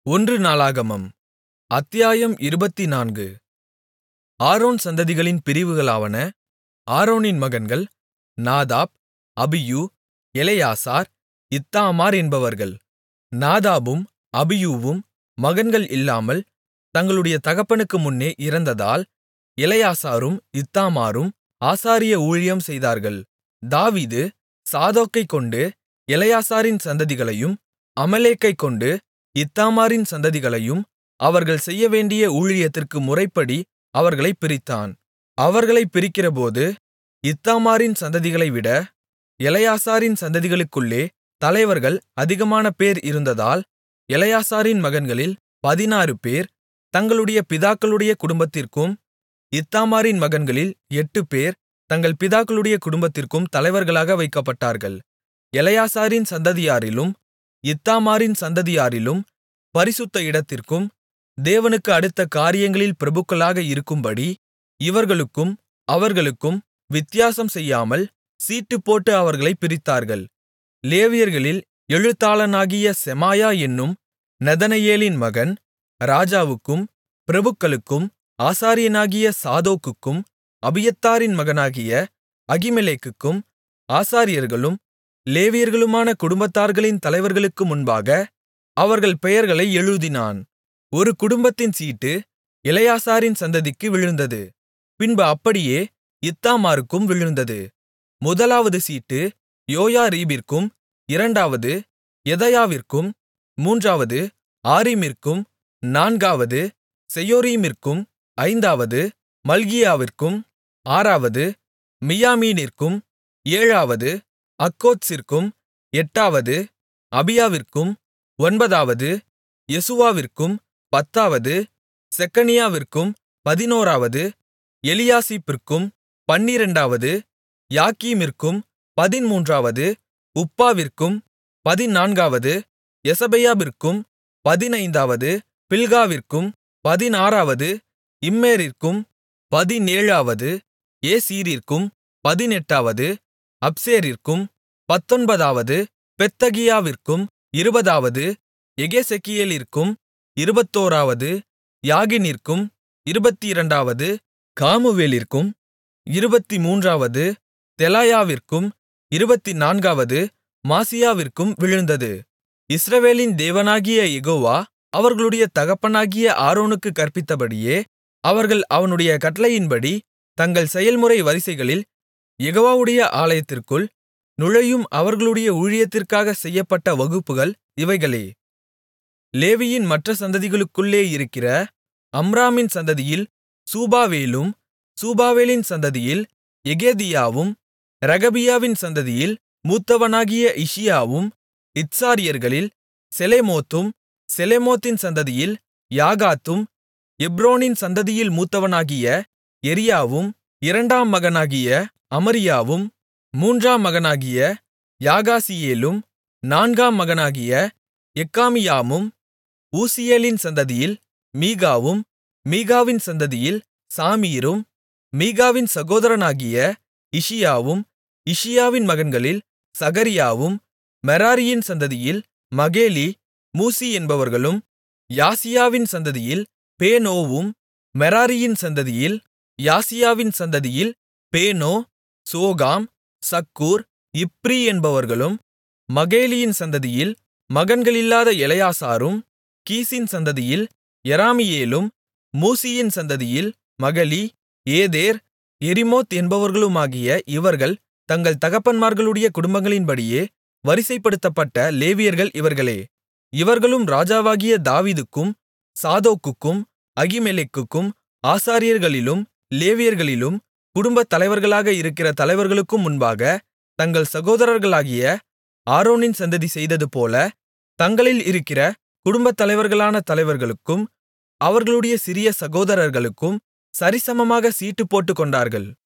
ஒன்று நாளாகமம் அத்தியாயம் இருபத்துநான்கு ஆரோன் சந்ததிகளின் பிரிவுகளாவன ஆரோனின் மகன்கள் நாதாப் அபியூ எலெயாசார் இத்தாமார் என்பவர்கள் நாதாபும் அபியூவும் மகன்கள் இல்லாமல் தங்களுடைய தகப்பனுக்கு முன்னே இறந்ததால் எலெயாசாரும் இத்தாமாரும் ஆசாரிய ஊழியம் செய்தார்கள் தாவீது சாதோக்கைக் கொண்டு எலெயாசாரின் சந்ததிகளையும் அமலேக்கைக் கொண்டு இத்தாமாரின் சந்ததிகளையும் அவர்கள் செய்யவேண்டிய ஊழியத்திற்கு முறைப்படி அவர்களைப் பிரித்தான் அவர்களைப் பிரிக்கிறபோது இத்தாமாரின் சந்ததிகளைவிட எலெயாசாரின் சந்ததிகளுக்குள்ளே தலைவர்கள் அதிகமானபேர் இருந்ததால் எலெயாசாரின் மகன்களில் பதினாறுபேர் தங்களுடைய பிதாக்களுடைய குடும்பத்திற்கும் இத்தாமாரின் மகன்களில் எட்டுப்பேர் தங்கள் பிதாக்களுடைய குடும்பத்திற்கும் தலைவர்களாக வைக்கப்பட்டார்கள் எலெயாசாரின் சந்ததியாரிலும் இத்தாமாரின் சந்ததியாரிலும் பரிசுத்த இடத்திற்கும் தேவனுக்கு அடுத்த காரியங்களில் பிரபுக்களாக இருக்கும்படி இவர்களுக்கும் அவர்களுக்கும் வித்தியாசம் செய்யாமல் சீட்டுப்போட்டு அவர்களைப் பிரித்தார்கள் லேவியர்களில் எழுத்தாளனாகிய செமாயா என்னும் நெதனெயேலின் மகன் ராஜாவுக்கும் பிரபுக்களுக்கும் ஆசாரியனாகிய சாதோக்குக்கும் அபியத்தாரின் மகனாகிய அகிமெலேக்குக்கும் ஆசாரியர்களும் லேவியர்களுமான குடும்பத்தார்களின் தலைவர்களுக்கு முன்பாக அவர்கள் பெயர்களை எழுதினான் ஒரு குடும்பத்தின் சீட்டு எலெயாசாரின் சந்ததிக்கு விழுந்தது பின்பு அப்படியே இத்தாமாருக்கும் விழுந்தது முதலாவது சீட்டு யோயாரீபிற்கும் இரண்டாவது யெதாயாவிற்கும் மூன்றாவது ஆரீமிற்கும் நான்காவது செயோரீமிற்கும் ஐந்தாவது மல்கியாவிற்கும் ஆறாவது மியாமீனிற்கும் ஏழாவது அக்கோத்சிற்கும் எட்டாவது அபியாவிற்கும் ஒன்பதாவது யெசுவாவிற்கும் பத்தாவது செக்கனியாவிற்கும் பதினோராவது எலியாசிப்பிற்கும் பன்னிரண்டாவது யாக்கீமிற்கும் பதின்மூன்றாவது உப்பாவிற்கும் பதினான்காவது எசபெயாபிற்கும் பதினைந்தாவது பில்காவிற்கும் பதினாறாவது இம்மேரிற்கும் பதினேழாவது ஏசீரிற்கும் பதினெட்டாவது அப்சேரிற்கும் பத்தொன்பதாவது பெத்தகியாவிற்கும் இருபதாவது எகெசெக்கியேலிற்கும் இருபத்தோராவது யாகினிற்கும் இருபத்திரண்டாவது காமுவேலிற்கும் இருபத்துமூன்றாவது தெலாயாவிற்கும் இருபத்துநான்காவது மாசியாவிற்கும் விழுந்தது இஸ்ரவேலின் தேவனாகிய யெகோவா அவர்களுடைய தகப்பனாகிய ஆரோனுக்குக் கற்பித்தபடியே அவர்கள் அவனுடைய கட்டளையின்படி தங்கள் செயல்முறை வரிசைகளில் யெகோவாவுடைய ஆலயத்திற்குள் நுழையும் அவர்களுடைய ஊழியத்திற்காக செய்யப்பட்ட வகுப்புகள் இவைகளே லேவியின் மற்ற சந்ததிகளுக்குள்ளே இருக்கிற அம்ராமின் சந்ததியில் சூபாவேலும் சூபாவேலின் சந்ததியில் எகேதியாவும் ரகபியாவின் சந்ததியில் மூத்தவனாகிய இஷியாவும் இத்சாரியர்களில் செலெமோத்தும் செலெமோத்தின் சந்ததியில் யாகாத்தும் எப்ரோனின் சந்ததியில் மூத்தவனாகிய எரியாவும் இரண்டாம் மகனாகிய அமரியாவும் மூன்றாம் மகனாகிய யாகாசியேலும் நான்காம் மகனாகிய எக்காமியாமும் ஊசியேலின் சந்ததியில் மீகாவும் மீகாவின் சந்ததியில் சாமீரும் மீகாவின் சகோதரனாகிய இஷியாவும் இஷியாவின் மகன்களில் சகரியாவும் மெராரியின் சந்ததியில் மகேலி மூசி என்பவர்களும் யாசியாவின் சந்ததியில் பேனோவும் மெராரியின் சந்ததியில் யாசியாவின் சந்ததியில் பேனோ சோகாம் சக்கூர் இப்ரி என்பவர்களும் மகேலியின் சந்ததியில் மகன்களில்லாத எலெயாசாரும் கீசின் சந்ததியில் எராமியேலும் மூசியின் சந்ததியில் மகளி ஏதேர் எரிமோத் என்பவர்களுமாகிய இவர்கள் தங்கள் தகப்பன்மார்களுடைய குடும்பங்களின்படியே வரிசைப்படுத்தப்பட்ட லேவியர்கள் இவர்களே இவர்களும் ராஜாவாகிய தாவீதுக்கும் சாதோக்குக்கும் அகிமெலேக்குக்கும் ஆசாரியர்களிலும் லேவியர்களிலும் குடும்பத் தலைவர்களாக இருக்கிற தலைவர்களுக்கும் முன்பாக தங்கள் சகோதரர்களாகிய ஆரோனின் சந்ததி செய்ததுபோல தங்களில் இருக்கிற குடும்பத் தலைவர்களான தலைவர்களுக்கும் அவர்களுடைய சிறிய சகோதரர்களுக்கும் சரிசமமாக சீட்டு போட்டுக்கொண்டார்கள்